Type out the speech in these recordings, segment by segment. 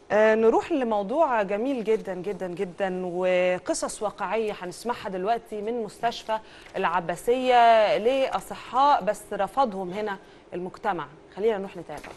آه، نروح لموضوع جميل جدا جدا جدا وقصص واقعية هنسمعها دلوقتي من مستشفى العباسية لأصحاء بس رفضهم هنا المجتمع خلينا نروح نتابع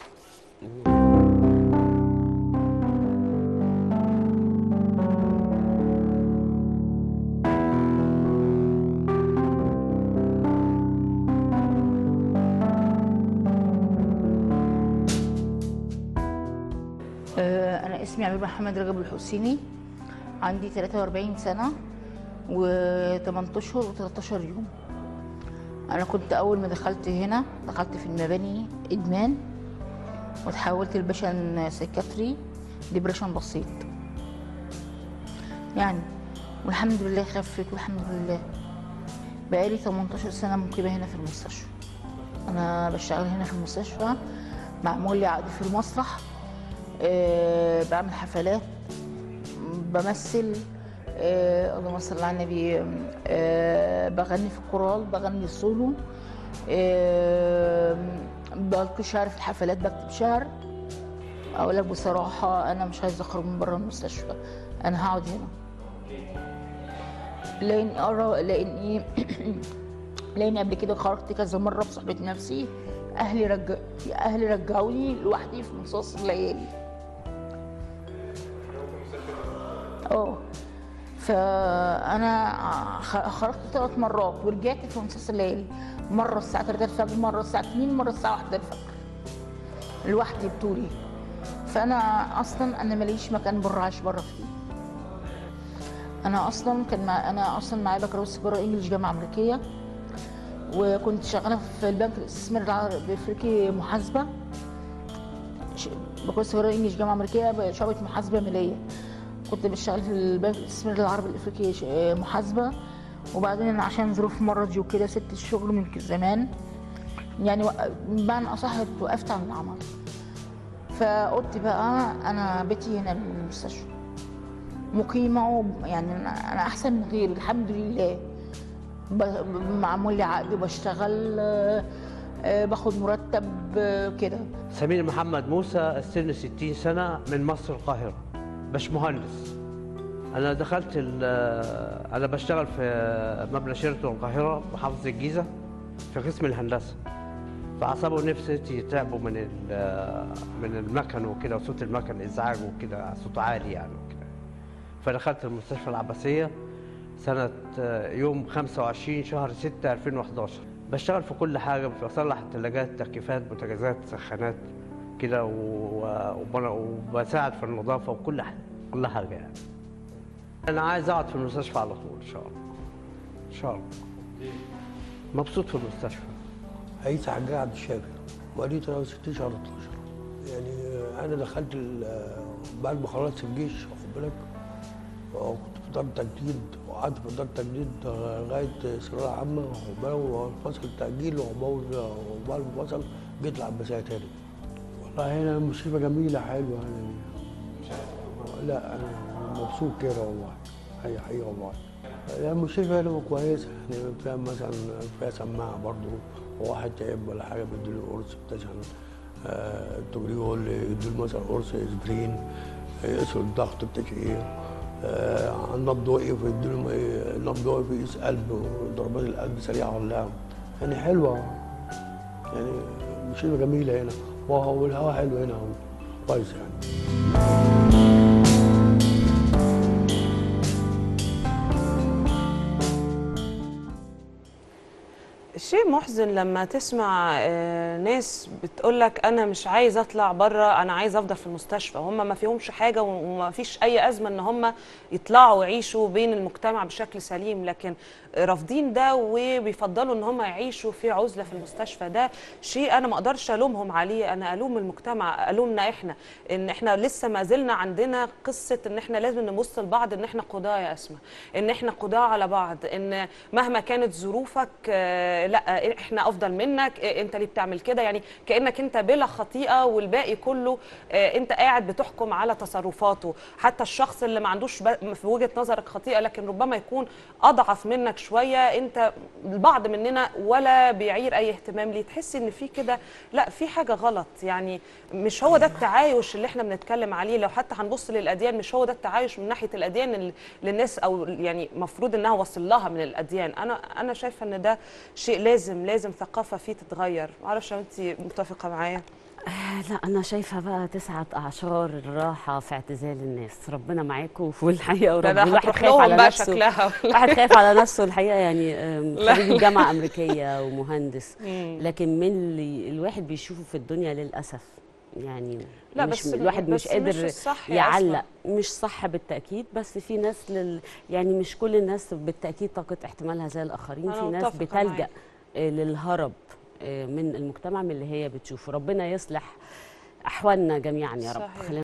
آه، أنا اسمي عبير محمد رجب الحسيني عندي 43 سنة و8 أشهر و13 يوم أنا كنت أول ما دخلت هنا دخلت في المباني إدمان وتحولت لبشن سيكاتري ديبريشن بسيط يعني والحمد لله خفت والحمد لله بقالي 18 سنة مقيمة هنا في المستشفى أنا بشتغل هنا في المستشفى معمول لي عقد في المسرح آه، بعمل حفلات بمثل آه، اللهم صل على النبي آه، بغني في الكورال بغني سولو آه، بلقي شعر في الحفلات بكتب شعر اقول لك بصراحه انا مش عايزه اخرج من بره المستشفى انا هقعد هنا لان ارى لاني لاني قبل كده خرجت كذا مره بصحبه نفسي اهلي رجع اهلي رجعوني لوحدي في نصاص الليالي اه فانا خ- خرجت ثلاث مرات ورجعت في نصاص الليالي مره الساعه 3 الفجر مره الساعه 2 مره الساعه 1 الفجر لوحدي بطولي فانا اصلا انا ماليش مكان بره عايش بره فيه انا اصلا كان مع انا اصلا معايا بكالوريوس تجاره انجلش جامعه امريكيه وكنت شغاله في البنك الاستثمار العربي الافريقي محاسبه ش- بكالوريوس تجاره انجلش جامعه امريكيه شعبه محاسبه ماليه كنت بشتغل في البنك الاستثمار العربي الافريقي ش- محاسبه وبعدين عشان ظروف مرضي وكده سبت الشغل من زمان يعني وق- بمعنى اصح وقفت عن العمل فقلت بقى انا بيتي هنا المستشفى مقيمة و- يعني أنا أنا أحسن من غيري الحمد لله ب- معمول لي عقد وبشتغل آه، آه، باخد مرتب آه، كده سمير محمد موسى السن 60 سنة من مصر القاهرة باشمهندس أنا دخلت ال- أنا بشتغل في مبنى شيراتون القاهرة محافظة الجيزة في قسم الهندسة فأعصابه نفسي تعبوا من ال- من المكن وكده وصوت المكن إزعاج وكده صوت عالي يعني وكده فدخلت المستشفى العباسية سنة يوم 25 شهر 6 2011 بشتغل في كل حاجة بصلح الثلاجات تكييفات بوتاجازات سخانات كده و- وب- وبساعد في النظافة وكل حاجة كل حاجة يعني أنا عايز أقعد في المستشفى على طول إن شاء الله إن شاء الله مبسوط في المستشفى عيسى حجاج عبد الشافي مواليد 63 شهر 12 يعني آه، انا دخلت ال- آه، بعد ما خلصت الجيش واخد بالك آه، كنت في دار تجديد وقعدت في دار تجديد آه، لغايه ثانويه عامه واخد بالك وفصل التاجيل وبعد وبعد ما فصل جيت العباسيه تاني والله هنا المستشفى جميله حلوه يعني لا انا مبسوط كده والله هي حقيقه والله يعني المستشفى هنا كويسه يعني فيها مثلا فيها سماعه برضه وواحد تعب ولا حاجه بيديله قرص بتاع آه التوبريول يديله مثلا قرص اسبرين يقيسوا الضغط بتاع ايه آه النبض وقف يديله م- النبض وقف يقيس قلب وضربات القلب سريعه ولا لا يعني حلوه يعني مستشفى جميله هنا وهو- والهواء حلو هنا كويس يعني شيء محزن لما تسمع آه، ناس بتقول لك انا مش عايز اطلع بره انا عايز افضل في المستشفى هم ما فيهمش حاجه وما فيش اي ازمه ان هم يطلعوا ويعيشوا بين المجتمع بشكل سليم لكن رافضين ده وبيفضلوا ان هم يعيشوا في عزله في المستشفى ده شيء انا ما اقدرش الومهم عليه انا الوم المجتمع الومنا احنا ان احنا لسه ما زلنا عندنا قصه ان احنا لازم نبص لبعض ان احنا قضاه يا اسماء ان احنا قضاه على بعض ان مهما كانت ظروفك آه، لا لا احنا افضل منك آه، انت ليه بتعمل كده يعني كانك انت بلا خطيئه والباقي كله آه، انت قاعد بتحكم على تصرفاته حتى الشخص اللي ما عندوش ب- في وجهه نظرك خطيئه لكن ربما يكون اضعف منك شويه انت البعض مننا ولا بيعير اي اهتمام ليه تحسي ان في كده لا في حاجه غلط يعني مش هو ده التعايش اللي احنا بنتكلم عليه لو حتى هنبص للاديان مش هو ده التعايش من ناحيه الاديان اللي للناس او يعني مفروض انها وصل لها من الاديان انا انا شايفه ان ده شيء لازم لازم ثقافه فيه تتغير معرفش لو انت متفقه معايا آه، لا انا شايفه بقى تسعة اعشار الراحه في اعتزال الناس ربنا معاكم في الحقيقه ورب ده ده الواحد هتروح خايف على لهم بقى نفسه شكلها الواحد خايف على نفسه الحقيقه يعني آم، لا. خريج جامعه امريكيه ومهندس مم. لكن من اللي الواحد بيشوفه في الدنيا للاسف يعني لا مش بس الواحد بس مش قادر الصح يا يعلق أسماء. مش صح بالتاكيد بس في ناس لل يعني مش كل الناس بالتاكيد طاقه احتمالها زي الاخرين أنا في ناس متفقة بتلجا معاك. آه، للهرب آه، من المجتمع من اللي هي بتشوفه ربنا يصلح احوالنا جميعا يا رب صحيح. خلينا